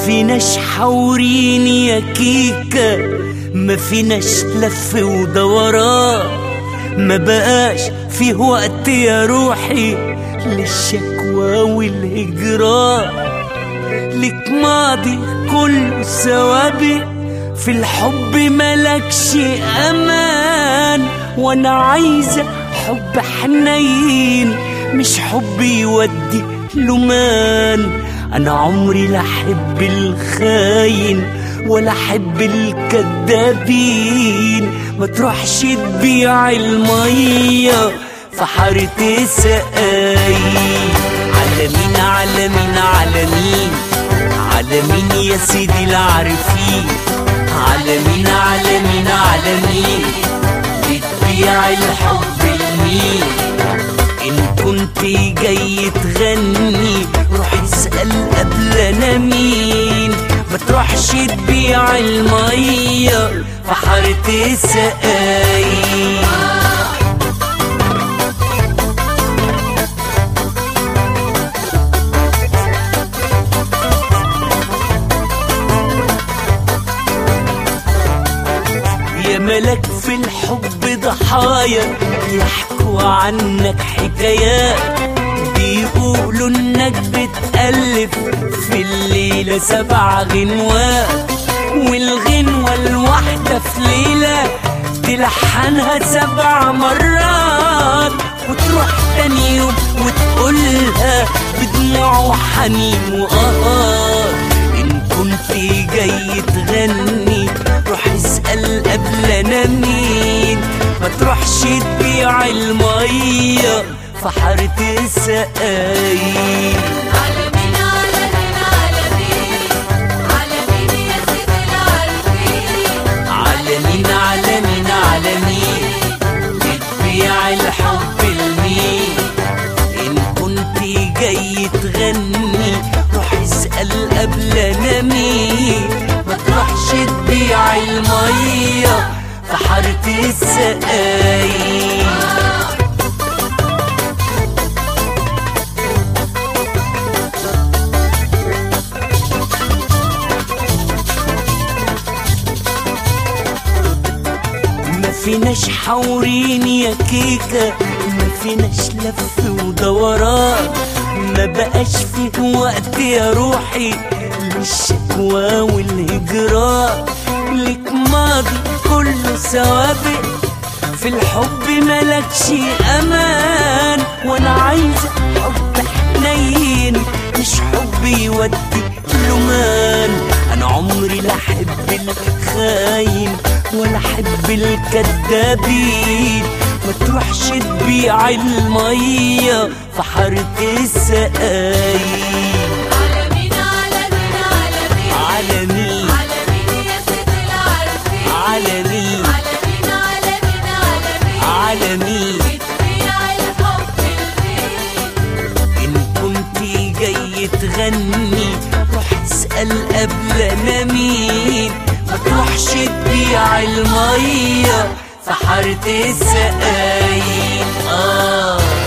فيناش حورين يا كيكة ما فيناش لف ودوران ما بقاش فيه وقت يا روحي للشكوى والهجران لك ماضي كله سوابق في الحب ملكش امان وانا عايزه حب حنين مش حب يودي لمان انا عمري لا احب الخاين ولا احب الكدابين ما تروحش تبيع الميه في حارة سقاي على مين على مين على مين على مين يا سيدي العارفين على مين على مين على مين بتبيع الحب لمين ان كنت جاي تغني روح اسأل قبل انا مين ما تروحش تبيع المية في حارة سقاي يا ملك في الحب ضحايا يحكوا عنك حكايات بيقولوا انك بتألف في الليلة سبع غنوات والغنوة الواحدة في ليلة تلحنها سبع مرات وتروح تاني يوم وتقولها بدموع وحنين وقهار إن كنت جاي تغني روح اسأل قبل أنا مين ما تروحش تبيع المية في حارة السقاي على مين على مين على مين على مين يا سيدي العارفين على مين على مين على مين بتبيع الحب لمين إن كنت جاي تغني روح اسأل قبل أنا مين ما تروحش تبيع المية في حارة السقاي ما فيناش حورين يا كيكة ما فيناش لف ودوران ما بقاش فيه وقت يا روحي للشكوى والهجران لك ماضي كله سوابق في الحب ملكش امان وانا عايزه حب حنين مش حب يودي لمان انا عمري لا احب الخاين ولا احب الكدابين ما تروحش تبيع الميه في حارة السقاي على مين على مين على مين على مين على مين يا سيدي العارفين على مين على مين على مين على مين على مين بتبيع الحب لمين إن كنت جاي تغني روح اسأل قبل أنا مين ما تروحش تبيع المية في حارة السقايين آه